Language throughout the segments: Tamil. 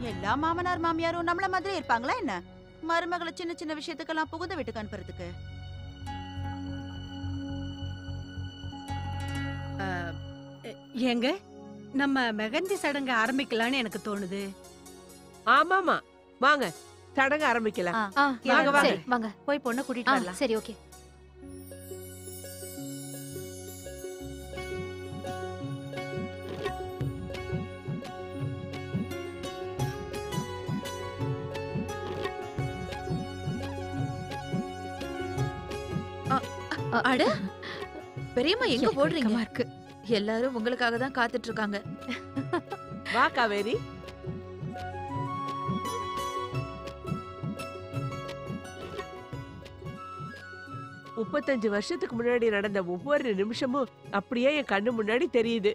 எல்லா மாமனார் மாமியாரும் நம்மள மாதிரி இருப்பாங்களா என்ன மருமகளை சின்ன சின்ன விஷயத்துக்கெல்லாம் புகுந்த வீட்டுக்கு அனுப்புறதுக்கு ஏங்க நம்ம மெகந்தி சடங்கு ஆரம்பிக்கலாம்னு எனக்கு தோணுது ஆமாமா வாங்க சடங்கு ஆரம்பிக்கலாம் ஆ, வாங்க, வாங்க. சரி வாங்க போய் பொண்ணை ஆ, கூட்டிட்டு வரலாம் சரி ஓகே அட பெரியம்மா எங்க எனக்கு ஓடுறீங்க வெக்கமா இருக்கு எல்லாரும் உங்களுக்காக தான் காத்துட்டு இருக்காங்க வா காவேரி முப்பத்தஞ்சு வருஷத்துக்கு முன்னாடி நடந்த ஒவ்வொரு நிமிஷமும் அப்படியே என் கண்ணு முன்னாடி தெரியுது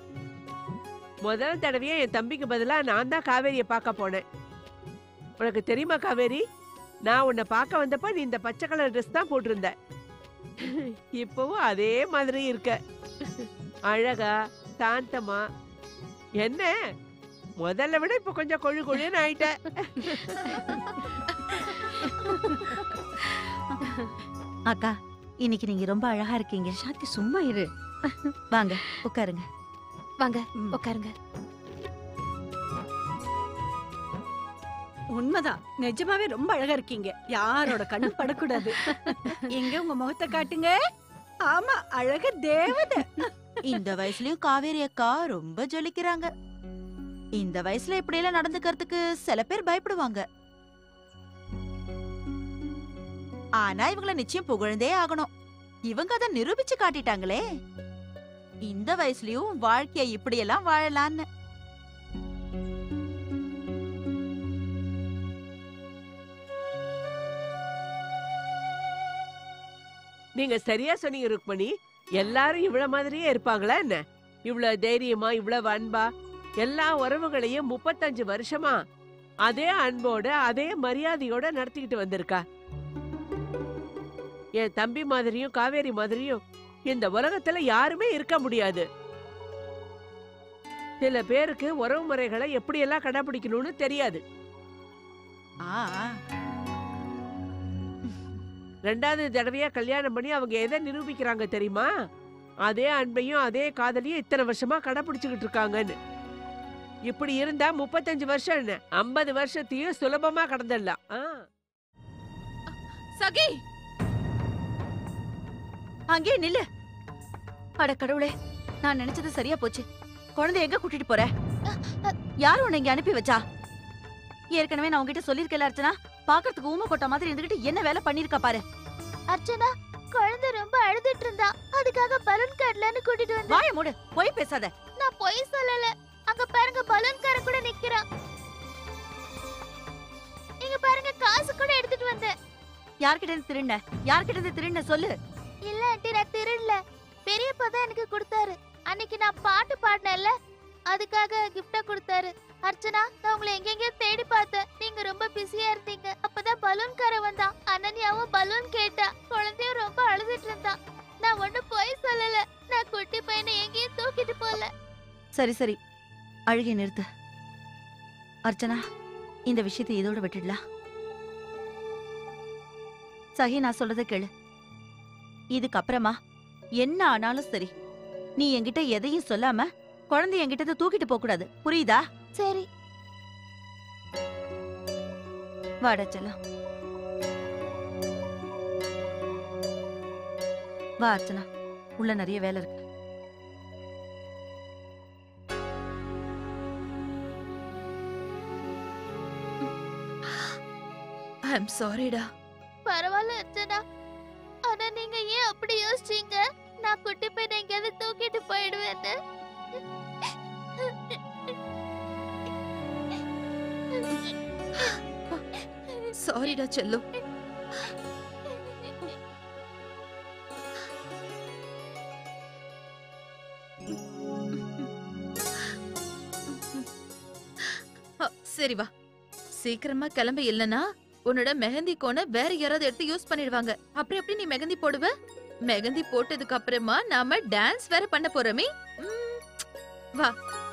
முதல் தடவையா என் தம்பிக்கு பதிலா நான் தான் காவேரியை பார்க்க போனேன் உனக்கு தெரியுமா காவேரி நான் உன்னை பார்க்க வந்தப்ப நீ இந்த பச்சை கலர் ட்ரெஸ் தான் போட்டிருந்த இப்பவும் அதே மாதிரி இருக்க அழகா சாந்தமா என்ன முதல்ல விட இப்ப கொஞ்சம் கொழு கொழுன்னு ஆயிட்ட அக்கா இன்னைக்கு நீங்க ரொம்ப அழகா இருக்கீங்க சாந்தி சும்மா இரு வாங்க உட்காருங்க வாங்க ம். உட்காருங்க உண்மைதான் நிஜமாவே ரொம்ப அழகா இருக்கீங்க யாரோட கண்ணும் படக்கூடாது எங்க உங்க முகத்தை காட்டுங்க ஆமா அழக தேவதை இந்த வயசுலயும் காவேரி அக்கா ரொம்ப ஜொலிக்கிறாங்க இந்த வயசுல இப்படி எல்லாம் நடந்துக்கிறதுக்கு சில பேர் பயப்படுவாங்க ஆனா இவங்கள நிச்சயம் புகழ்ந்தே ஆகணும் இவங்க அதை நிரூபிச்சு காட்டிட்டாங்களே இந்த வயசுலயும் வாழ்க்கைய இப்படியெல்லாம் வாழலான்னு நீங்க சரியா சொன்னீங்க ருக்மணி எல்லாரும் இவ்வளவு மாதிரியே இருப்பாங்களா என்ன இவ்வளவு தைரியமா இவ்வளவு அன்பா எல்லா உறவுகளையும் முப்பத்தஞ்சு வருஷமா அதே அன்போட அதே மரியாதையோட நடத்திக்கிட்டு வந்திருக்கா என் தம்பி மாதிரியும் காவேரி மாதிரியும் இந்த உலகத்துல யாருமே இருக்க முடியாது சில பேருக்கு உறவு முறைகளை எப்படியெல்லாம் கடைபிடிக்கணும்னு தெரியாது ஆ ஆ. ரெண்டாவது தடவையா கல்யாணம் பண்ணி அவங்க எதை நிரூபிக்கிறாங்க தெரியுமா அதே அன்பையும் அதே காதலையும் இத்தனை வருஷமா கடைபிடிச்சுக்கிட்டு இருக்காங்கன்னு இப்படி இருந்தா முப்பத்தஞ்சு வருஷம் என்ன ஐம்பது வருஷத்தையும் சுலபமா கடந்துடலாம் ஆ. சகி அங்கே நில்லு அட கடவுளே நான் நினைச்சது சரியா போச்சு குழந்தை எங்க கூட்டிட்டு போற யார் உன்னை இங்க அனுப்பி வச்சா ஏற்கனவே நான் உங்ககிட்ட சொல்லிருக்கல அர்ச்சனா பாக்குறதுக்கு ஊமை கொட்ட மாதிரி இருந்துகிட்டு என்ன வேலை பண்ணிருக்கா பாரு அர்ச்சனா குழந்தை ரொம்ப அழுதுட்டு இருந்தா அதுக்காக பலூன் கடலன்னு கூட்டிட்டு வந்து வாய மூடு போய் பேசாத நான் பொய் சொல்லல அங்க பாருங்க பலூன் கார கூட நிக்கிறான் இங்க பாருங்க காசு கூட எடுத்துட்டு வந்தேன் யார்கிட்ட இருந்து திருண்ண யார்கிட்ட இருந்து திருண்ண சொல்லு இல்ல ஆண்டி நான் திருடல பெரியப்பா தான் எனக்கு கொடுத்தாரு அன்னைக்கு நான் பாட்டு பாடினேன்ல அதுக்காக கிஃப்டா கொடுத்தாரு அர்ச்சனா நான் உங்களை எங்கெங்கயோ தேடி பார்த்தேன் நீங்க ரொம்ப பிஸியா இருந்தீங்க அப்பதான் பலூன் கார வந்தான் அனன்யாவும் பலூன் கேட்டா குழந்தையும் ரொம்ப அழுதுட்டு இருந்தான் நான் ஒண்ணும் பொய் சொல்லல நான் குட்டி பையனை எங்கேயும் தூக்கிட்டு போல சரி சரி அழுகை நிறுத்து அர்ச்சனா இந்த விஷயத்தை இதோட விட்டுடலாம் சஹி நான் சொல்றத கேளு இதுக்கப்புறமா என்ன ஆனாலும் சரி நீ என்கிட்ட எதையும் சொல்லாம குழந்தை என்கிட்ட இருந்து தூக்கிட்டு போக கூடாது புரியுதா சரி வாடா செல்லம் வா அர்ச்சனா உள்ள நிறைய வேலை இருக்கு ஐ எம் சாரிடா பரவாயில்ல அர்ச்சனா ஆனா நீங்க ஏன் அப்படி யோசிச்சீங்க நான் குட்டி பையனை எங்கேயாவது தூக்கிட்டு போயிடுவேன்னு சாரிடா செல்லு அ, சரி வா சீக்கிரமா கிளம்ப இல்லனா உன்னோட மெஹந்தி கோனை வேற யாராவது எடுத்து யூஸ் பண்ணிடுவாங்க அப்புறம் எப்படி நீ மெஹந்தி போடுவ மெஹந்தி போட்டதுக்கு அப்புறமா நாம டான்ஸ் வேற பண்ண போறோமே ம், வா